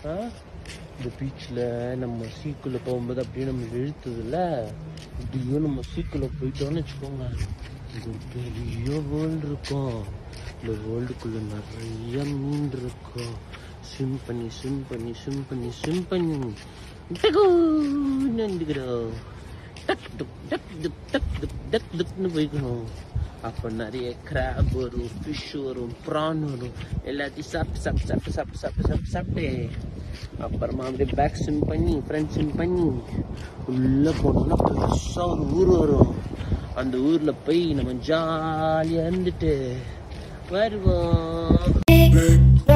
ஆ? இந்த பீச்சில் நம்ம சீக்குள்ள போகும்போது அப்படியே நம்ம இழுத்ததுல இப்படியோ நம்ம சீக்குள்ள போயிட்டோம்னு வச்சுக்கோங்க இது ஒரு பெரிய வேர்ல்டு இருக்கும் இந்த வேர்ல்டுக்குள்ள நிறைய மீன் இருக்கும் ஸ்விம் பண்ணி ஸ்விம் பண்ணி ஸ்விம் பண்ணி ஸ்விம் பண்ணி நந்துக்கிறோம் டக் துக் டக் துக் டக் துக் டக் துக்னு போய்க்கணும் அப்போ நிறைய கிராப் வரும் ஃபிஷ் வரும் ப்ரான் வரும் எல்லாத்தையும் சாப்பிட்டு சாப்பிட்டு சாப்பிட்டு சாப்பிட்டு சாப்பிட்டு சாப்பிட்டு சாப்பிட்டு அப்புறமா அப்படியே பேக் ஸ்விம் பண்ணி ஃப்ரண்ட் ஸ்விம் பண்ணி உள்ளே போனோம்னா பெருசாக ஒரு ஊர் வரும் அந்த ஊரில் போய் நம்ம ஜாலியாக இருந்துட்டு வருவோம்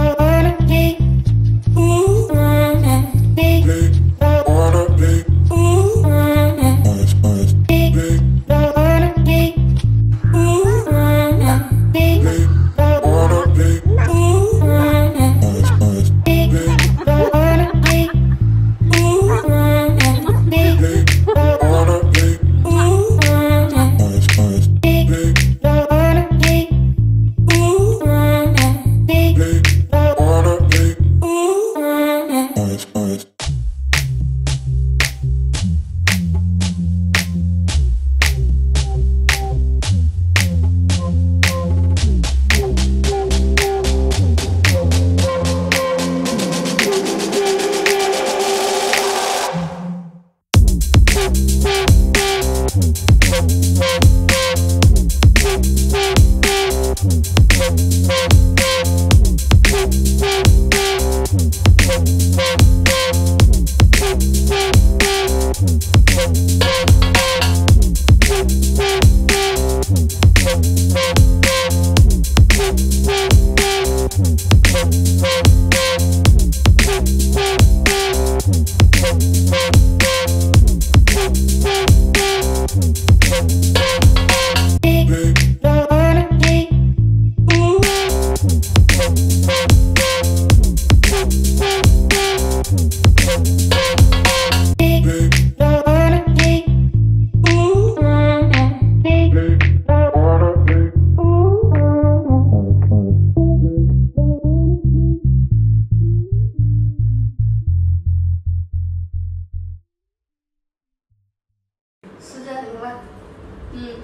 சுஜாதா ம்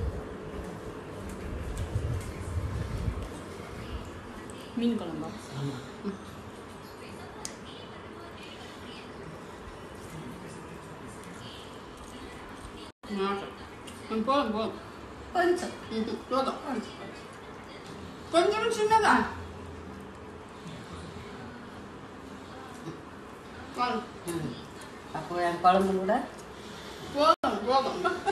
மீன் குழம்பா போதும் போதும் கொஞ்சம் ம் போதும் கொஞ்சம் சின்னதா போதும் அப்போ என் குழம்பு கூட போதும் போதும்